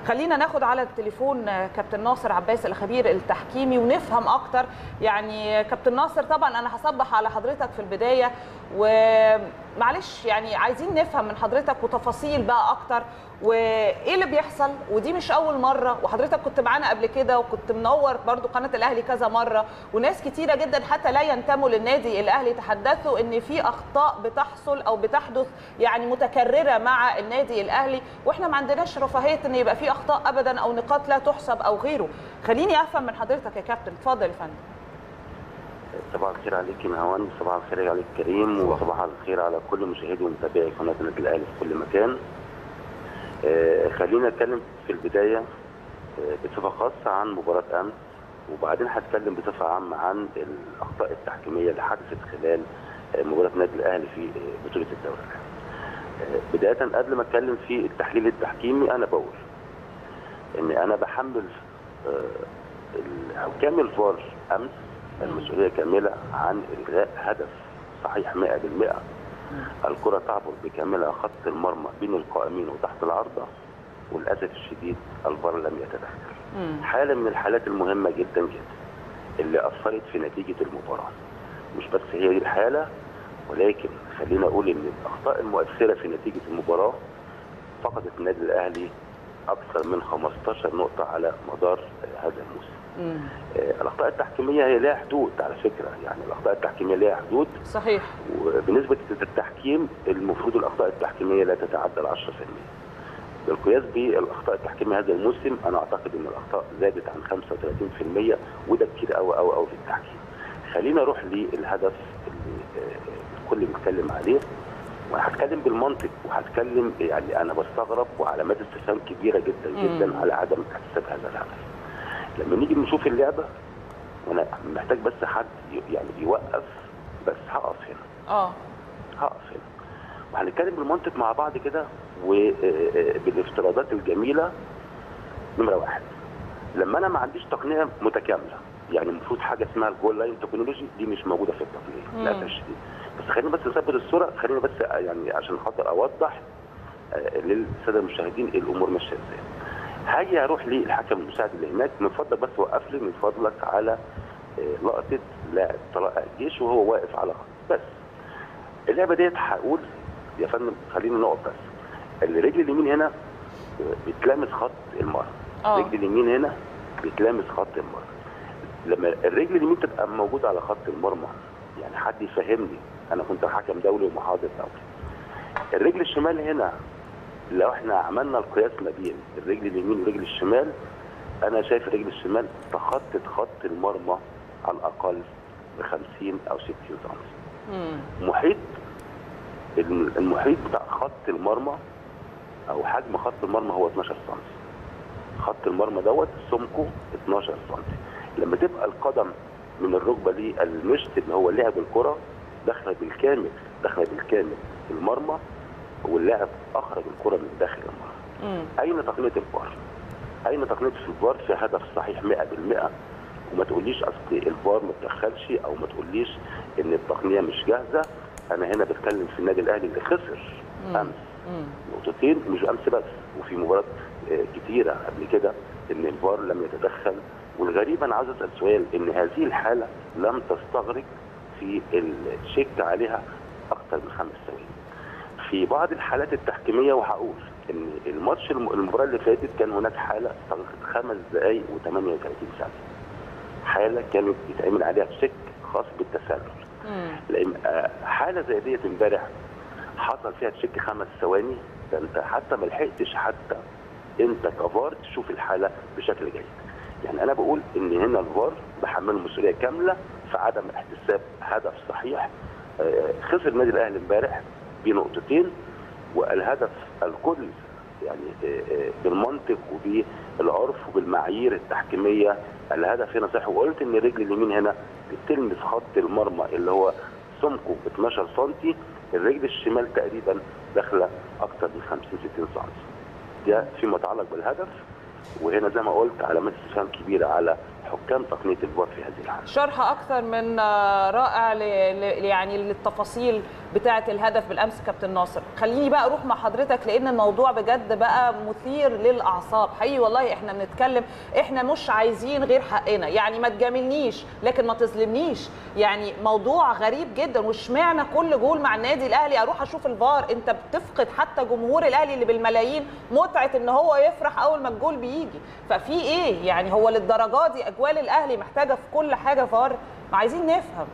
خلينا ناخد على التليفون كابتن ناصر عباس الخبير التحكيمي ونفهم اكتر يعني كابتن ناصر طبعا انا هصبح على حضرتك في البدايه ومعلش يعني عايزين نفهم من حضرتك وتفاصيل بقى اكتر وايه اللي بيحصل ودي مش اول مره وحضرتك كنت معانا قبل كده وكنت منور برضو قناه الاهلي كذا مره وناس كتيره جدا حتى لا ينتموا للنادي الاهلي تحدثوا ان في اخطاء بتحصل او بتحدث يعني متكرره مع النادي الاهلي واحنا ما عندناش رفاهيه ان يبقى في اخطاء ابدا او نقاط لا تحسب او غيره خليني افهم من حضرتك يا كابتن اتفضل يا فندم صباح الخير عليك مهوان صباح الخير عليك كريم وصباح الخير على كل مشاهدي ومتابعي قناه النادي الاهلي في كل مكان آه خلينا نتكلم في البدايه آه بصفه خاصه عن مباراه امس وبعدين هتكلم بصفه عامه عن الاخطاء التحكيميه اللي حدثت خلال آه مباراه النادي الاهلي في بطوله الدوري بدايه قبل ما اتكلم في التحليل التحكيمي انا بقول ان انا بحمل حكام الفار امس المسؤوليه كامله عن الغاء هدف صحيح 100% الكره تعبر بكاملها خط المرمى بين القائمين وتحت العارضه وللاسف الشديد الفار لم يتدخل حاله من الحالات المهمه جدا جدا اللي اثرت في نتيجه المباراه مش بس هي دي الحاله ولكن خلينا اقول ان الاخطاء المؤثره في نتيجه المباراه فقدت النادي الاهلي اكثر من 15 نقطه على مدار هذا الموسم آه الاخطاء التحكيميه هي لها حدود على فكره يعني الاخطاء التحكيميه لها حدود صحيح وبنسبه التحكيم المفروض الاخطاء التحكيميه لا تتعدى ال 10% بالقياس بالاخطاء التحكيميه هذا الموسم انا اعتقد ان الاخطاء زادت عن 35% وده كتير قوي قوي قوي في التحكيم خلينا نروح للهدف اللي الكل بيتكلم عليه وانا هتكلم بالمنطق وهتكلم يعني انا بستغرب وعلامات استفهام كبيره جدا جدا مم. على عدم احتساب هذا الهدف. لما نيجي نشوف اللعبه وانا محتاج بس حد يعني يوقف بس هقف هنا. اه هقف هنا. وهنتكلم بالمنطق مع بعض كده وبالافتراضات الجميله نمره واحد. لما انا ما عنديش تقنيه متكامله يعني المفروض حاجه اسمها الجول لاين تكنولوجي دي مش موجوده في التقنيه للاسف الشديد. بس خلينا بس نثبت الصوره خلينا بس يعني عشان خاطر اوضح للساده المشاهدين الامور ماشيه ازاي. هاجي اروح للحكم المساعد اللي هناك من فضلك بس وقف لي من فضلك على لقطه لاعب طلائع الجيش وهو واقف على خط بس. اللعبه ديت هقول يا فندم خلينا نقف بس. الرجل اليمين هنا بتلامس خط المرمى. الرجل اليمين هنا بتلامس خط المرمى. لما الرجل اليمين تبقى موجوده على خط المرمى يعني حد يفهمني انا كنت حكم دولي ومحاضر دولي الرجل الشمال هنا لو احنا عملنا القياس ما بين الرجل اليمين والرجل الشمال انا شايف الرجل الشمال تخطت خط المرمى على الاقل ب 50 او 60 سم محيط المحيط بتاع خط المرمى او حجم خط المرمى هو 12 سم خط المرمى دوت سمكه 12 سم لما تبقى القدم من الركبه دي المشط اللي هو لعب الكره داخله بالكامل داخله بالكامل في المرمى واللاعب اخرج الكره من داخل المرمى. اين تقنيه الفار؟ اين تقنيه الفار في هدف صحيح 100% وما تقوليش اصل الفار ما تدخلش او ما تقوليش ان التقنيه مش جاهزه انا هنا بتكلم في النادي الاهلي اللي خسر امس نقطتين مش امس بس وفي مباريات كتيره قبل كده ان الفار لم يتدخل والغريب انا عاوز اسال سؤال ان هذه الحاله لم تستغرق في الشيك عليها اكثر من خمس ثواني. في بعض الحالات التحكيميه وهقول ان الماتش المباراه اللي فاتت كان هناك حاله استغرقت خمس دقائق و38 ثانيه. حاله كانت بيتعمل عليها تشيك خاص بالتسلل. لان حاله زي ديت امبارح حصل فيها تشيك خمس ثواني ده انت حتى ما لحقتش حتى انت كفار تشوف الحاله بشكل جيد. يعني انا بقول ان هنا الفار بحمله مسؤوليه كامله في عدم احتساب هدف صحيح خسر النادي الاهلي امبارح بنقطتين والهدف الكل يعني بالمنطق وبالعرف وبالمعايير التحكيميه الهدف هنا صحيح وقلت ان الرجل اليمين هنا بتلمس خط المرمى اللي هو سمكه 12 سم الرجل الشمال تقريبا داخله اكثر من 50 60 سم ده فيما يتعلق بالهدف وهنا زي ما قلت علامات استفهام كبيره على حكام تقنيه الفار في هذه الحاله. شرح اكثر من رائع ل... يعني للتفاصيل بتاعه الهدف بالامس كابتن ناصر خليني بقى اروح مع حضرتك لان الموضوع بجد بقى مثير للاعصاب حقيقي والله احنا بنتكلم احنا مش عايزين غير حقنا يعني ما تجاملنيش لكن ما تظلمنيش يعني موضوع غريب جدا واشمعنى كل جول مع النادي الاهلي اروح اشوف الفار انت بتفقد حتى جمهور الاهلي اللي بالملايين متعه ان هو يفرح اول ما الجول بيجي ففي ايه يعني هو للدرجه دي اجوال الاهلي محتاجه في كل حاجه فار ما عايزين نفهم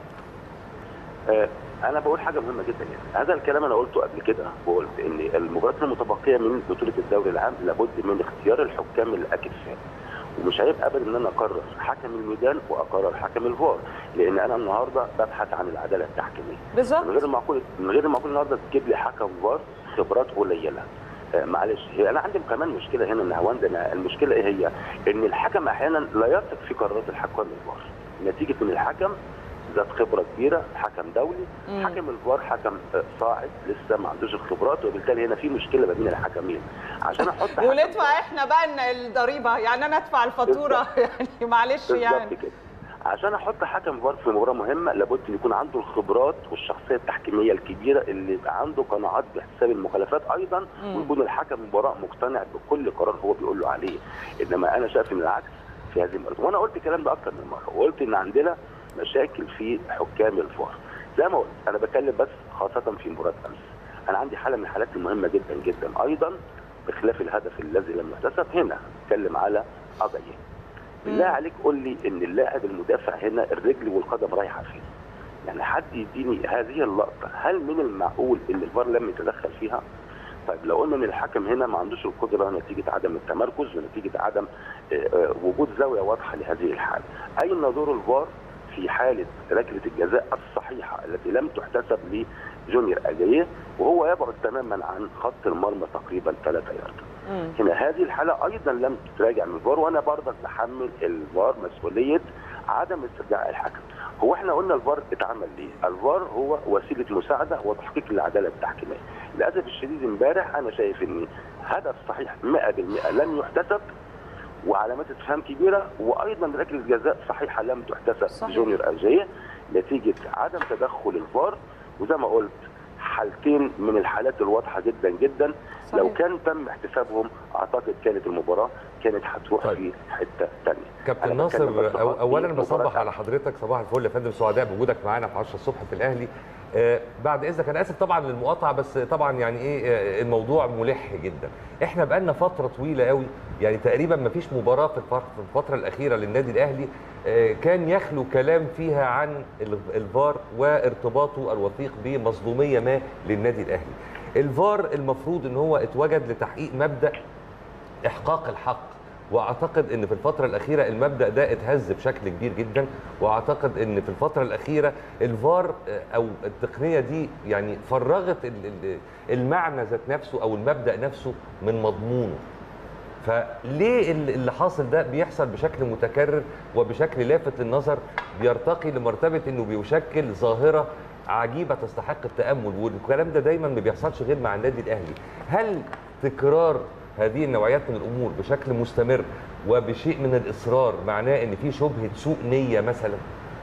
آه، انا بقول حاجه مهمه جدا يعني هذا الكلام انا قلته قبل كده وقلت ان المباريات المتبقيه من بطوله الدوري العام لابد من اختيار الحكام الاكفاء ومش عيب ابدا ان انا اقرر حكم الميدان واقرر حكم الفار لان انا النهارده ببحث عن العداله التحكيميه بالظبط من غير المعقول من غير المعقول النهارده تجيب لي حكم فار خبرات قليله آه، معلش هي انا عندي كمان مشكله هنا ان هو عندنا المشكله ايه هي؟ ان الحكم احيانا لا يثق في قرارات الحكام الفار نتيجه ان الحكم ذات خبره كبيره حكم دولي مم. حكم الفار حكم آه، صاعد لسه ما عندوش الخبرات وبالتالي هنا في مشكله ما بين الحكمين عشان احط حكم وندفع احنا بقى إن الضريبه يعني انا ادفع الفاتوره يعني معلش بالظبط يعني كده عشان احط حكم فار في مباراه مهمه لابد ان يكون عنده الخبرات والشخصيه التحكيميه الكبيره اللي يبقى عنده قناعات باحتساب المخالفات ايضا مم. ويكون الحكم المباراه مقتنع بكل قرار هو بيقول له عليه انما انا شايف ان العكس في هذه المباراه وانا قلت الكلام ده اكتر من مره وقلت ان عندنا مشاكل في حكام الفار زي ما قلت انا بتكلم بس خاصه في مباراه امس انا عندي حاله من الحالات المهمه جدا جدا ايضا بخلاف الهدف الذي لم يحتسب هنا اتكلم على قضيه بالله مم. عليك قول لي ان اللاعب المدافع هنا الرجل والقدم رايحه فين يعني حد يديني هذه اللقطه هل من المعقول ان الفار لم يتدخل فيها طيب لو قلنا ان الحكم هنا ما عندوش القدره نتيجه عدم التمركز ونتيجه عدم آه، آه، وجود زاويه واضحه لهذه الحاله اين دور الفار في حاله ركله الجزاء الصحيحه التي لم تحتسب لجونيور اجاييه وهو يبعد تماما عن خط المرمى تقريبا 3 يارد مم. هنا هذه الحاله ايضا لم تتراجع من الفار وانا برضك بحمل الفار مسؤوليه عدم استرجاع الحكم هو احنا قلنا الفار اتعمل ليه؟ الفار هو وسيله مساعده وتحقيق العداله التحكيميه. للاسف الشديد امبارح انا شايف ان هدف صحيح 100% لم يحتسب وعلامات استفهام كبيره وايضا ركله جزاء صحيحه لم تحتسب صحيح. جونيور اجايه نتيجه عدم تدخل الفار وزي ما قلت حالتين من الحالات الواضحه جدا جدا لو صحيح. كان تم احتسابهم اعتقد كانت المباراه كانت هتروح طيب. في حته ثانيه كابتن أنا ناصر بتكلم بس أو في اولا مباراة بصبح أمس. على حضرتك صباح الفل يا فندم سعداء بوجودك معانا في 10 الصبح في الاهلي آه، بعد اذنك انا اسف طبعا للمقاطعه بس طبعا يعني ايه آه، الموضوع ملح جدا احنا بقالنا فتره طويله قوي يعني تقريبا ما فيش مباراه في الفر- في الفتره الاخيره للنادي الاهلي آه، كان يخلو كلام فيها عن ال- الفار وارتباطه الوثيق بمظلوميه ما للنادي الاهلي الفار المفروض ان هو اتوجد لتحقيق مبدا احقاق الحق واعتقد ان في الفتره الاخيره المبدا ده اتهز بشكل كبير جدا واعتقد ان في الفتره الاخيره الفار آه، او التقنيه دي يعني فرغت ال- ال- المعنى ذات نفسه او المبدا نفسه من مضمونه فليه ال- اللي حاصل ده بيحصل بشكل متكرر وبشكل لافت للنظر بيرتقي لمرتبه انه بيشكل ظاهره عجيبه تستحق التامل والكلام ده دايما ما بيحصلش غير مع النادي الاهلي هل تكرار هذه النوعيات من الامور بشكل مستمر وبشيء من الاصرار معناه ان في شبهه سوء نيه مثلا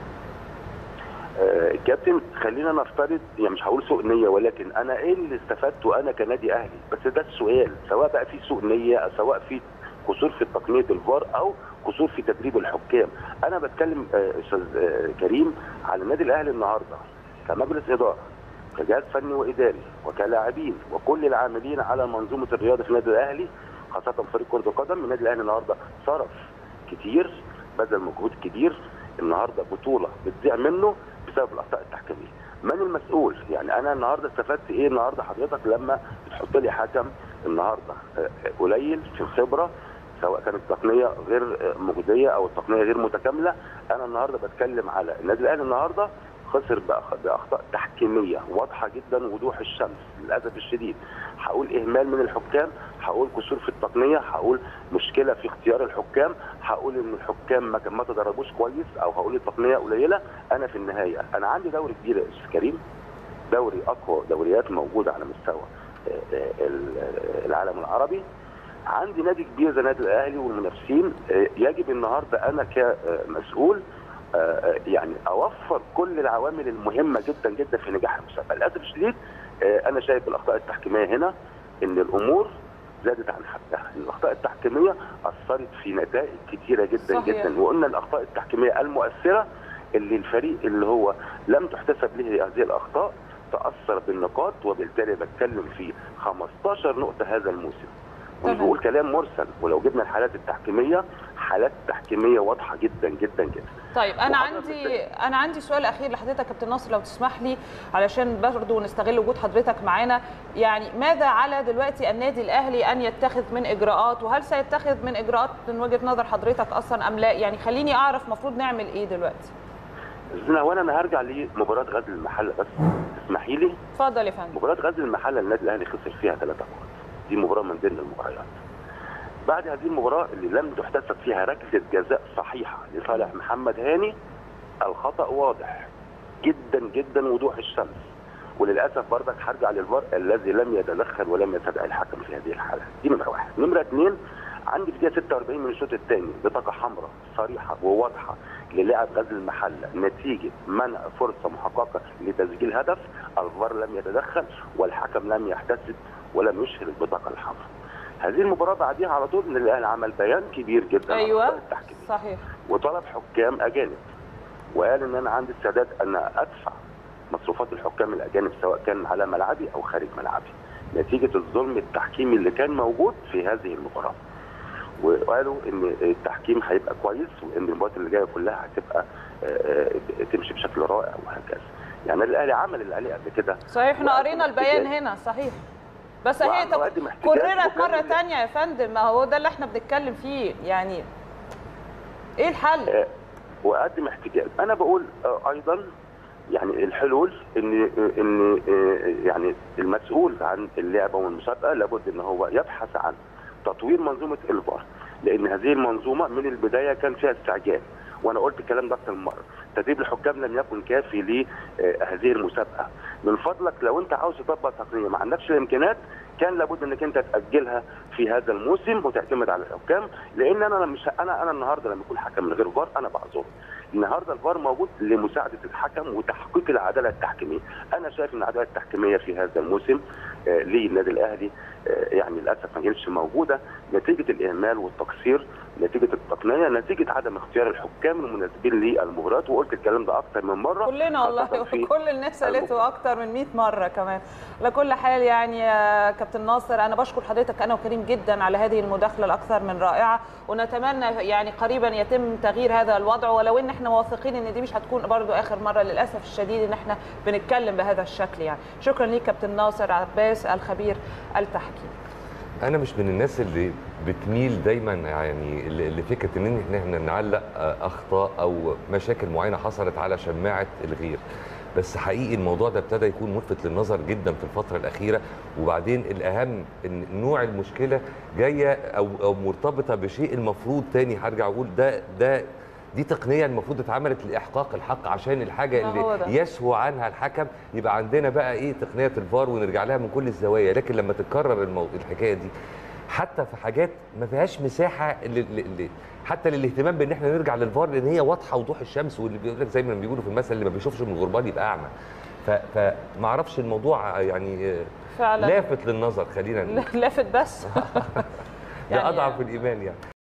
آه، كابتن خلينا نفترض يعني مش هقول سوء نيه ولكن انا ايه اللي استفدته انا كنادي اهلي بس ده السؤال سواء بقى في سوء نيه أو سواء في قصور في تقنيه الفار او قصور في تدريب الحكام انا بتكلم آه، استاذ آه، كريم على النادي الاهلي النهارده كمجلس اداره كجهاز فني واداري وكلاعبين وكل العاملين على منظومه الرياضه في النادي الاهلي خاصه فريق كره القدم النادي الاهلي النهارده صرف كتير بذل مجهود كبير النهارده بطوله بتضيع منه بسبب الاخطاء التحكيميه من المسؤول يعني انا النهارده استفدت ايه النهارده حضرتك لما بتحط لي حكم النهارده آه، قليل في الخبره سواء كانت التقنيه غير آه، مجديه او التقنيه غير متكامله انا النهارده بتكلم على النادي الاهلي النهارده خسر بأخ- باخطاء تحكيميه واضحه جدا وضوح الشمس للاسف الشديد هقول اهمال من الحكام هقول قصور في التقنيه هقول مشكله في اختيار الحكام هقول ان الحكام ما ما تدربوش كويس او هقول التقنيه قليله انا في النهايه انا عندي دوري كبير يا استاذ كريم دوري اقوى دوريات موجوده على مستوى آه، آه، ال- العالم العربي عندي نادي كبير زي النادي الاهلي والمنافسين آه، يجب النهارده انا كمسؤول آه، يعني اوفر كل العوامل المهمه جدا جدا في نجاح المسابقه للاسف الشديد آه، انا شايف الاخطاء التحكيميه هنا ان الامور زادت عن حدها الاخطاء التحكيميه اثرت في نتائج كتيره جدا صحيح. جدا وقلنا الاخطاء التحكيميه المؤثره اللي الفريق اللي هو لم تحتسب له هذه الاخطاء تاثر بالنقاط وبالتالي بتكلم في 15 نقطه هذا الموسم مش تمام. بقول كلام مرسل ولو جبنا الحالات التحكيميه حالات تحكيميه واضحه جدا جدا جدا طيب انا وحضرتك عندي انا عندي سؤال اخير لحضرتك يا كابتن ناصر لو تسمح لي علشان برضه نستغل وجود حضرتك معانا يعني ماذا على دلوقتي النادي الاهلي ان يتخذ من اجراءات وهل سيتخذ من اجراءات من وجهه نظر حضرتك اصلا ام لا يعني خليني اعرف المفروض نعمل ايه دلوقتي زينة وانا انا هرجع لمباراه غزل المحله بس تسمحي لي اتفضل يا فندم مباراه غزل المحله النادي الاهلي خسر فيها ثلاثة نقاط دي مباراه من ضمن المباريات بعد هذه المباراه اللي لم تحتسب فيها ركله جزاء صحيحه لصالح محمد هاني الخطا واضح جدا جدا وضوح الشمس وللاسف برضك هرجع للفار الذي لم يتدخل ولم يستدعي الحكم في هذه الحاله دي نمره واحد نمره اثنين عندي في دقيقه 46 من الشوط الثاني بطاقه حمراء صريحه وواضحه للاعب غزل المحله نتيجه منع فرصه محققه لتسجيل هدف الفار لم يتدخل والحكم لم يحتسب ولم يشهر البطاقه الحمراء هذه المباراه بعديها على طول ان الاهلي عمل بيان كبير جدا عن ايوه أخطاء التحكيم صحيح وطلب حكام اجانب وقال ان انا عندي استعداد ان ادفع مصروفات الحكام الاجانب سواء كان على ملعبي او خارج ملعبي نتيجه الظلم التحكيمي اللي كان موجود في هذه المباراه وقالوا ان التحكيم هيبقى كويس وان المباريات اللي جايه كلها هتبقى آه، آه، تمشي بشكل رائع وهكذا يعني الاهلي عمل اللي عليه قبل كده صحيح احنا وقدم قرينا البيان احتجاج. هنا صحيح بس هي وعم طب وقدم احتجاج كررت وكان مره ال- تانية يا فندم ما هو ده اللي احنا بنتكلم فيه يعني ايه الحل آه، واقدم احتجاج انا بقول آه، ايضا يعني الحلول ان ان آه، يعني المسؤول عن اللعبه والمسابقه لابد ان هو يبحث عن تطوير منظومه الفار لان هذه المنظومه من البدايه كان فيها استعجال وانا قلت الكلام ده اكثر من مره تدريب الحكام لم يكن كافي لهذه المسابقه من فضلك لو انت عاوز تطبق تقنيه ما عندكش الامكانيات كان لابد انك انت تاجلها في هذا الموسم وتعتمد على الحكام لان انا مش انا انا النهارده لما يكون حكم من غير فار انا بعذره النهارده الفار موجود لمساعده الحكم وتحقيق العداله التحكيميه انا شايف ان العداله التحكيميه في هذا الموسم آه، للنادي الاهلي آه، يعني للاسف ما كانتش موجوده نتيجه الاهمال والتقصير نتيجه التقنيه نتيجه عدم اختيار الحكام المناسبين للمباريات وقلت الكلام ده اكتر من مره كلنا والله خاصة في كل الناس قالته اكتر من 100 مره كمان على كل حال يعني يا كابتن ناصر انا بشكر حضرتك انا وكريم جدا على هذه المداخله الاكثر من رائعه ونتمنى يعني قريبا يتم تغيير هذا الوضع ولو ان احنا واثقين ان دي مش هتكون برضو اخر مره للاسف الشديد ان احنا بنتكلم بهذا الشكل يعني شكرا ليك كابتن ناصر عباس الخبير التحكيم انا مش من الناس اللي بتميل دايما يعني ل- لفكره ان احنا نعلق آه، اخطاء او مشاكل معينه حصلت على شماعه الغير بس حقيقي الموضوع ده ابتدى يكون ملفت للنظر جدا في الفتره الاخيره وبعدين الاهم ان نوع المشكله جايه او او مرتبطه بشيء المفروض تاني هرجع اقول ده ده دي تقنيه المفروض اتعملت لاحقاق الحق عشان الحاجه ما هو اللي ده. يسهو عنها الحكم يبقى عندنا بقى ايه تقنيه الفار ونرجع لها من كل الزوايا لكن لما تتكرر المو... الحكايه دي حتى في حاجات ما فيهاش مساحه ل... ل... ل... حتى للاهتمام بان احنا نرجع للفار لان هي واضحه وضوح الشمس واللي بيقول لك زي ما بيقولوا في المثل اللي ما بيشوفش من الغربال يبقى اعمى ف... فما اعرفش الموضوع يعني آه، فعلا لافت للنظر خلينا نقول لافت بس ده يعني- اضعف الايمان يعني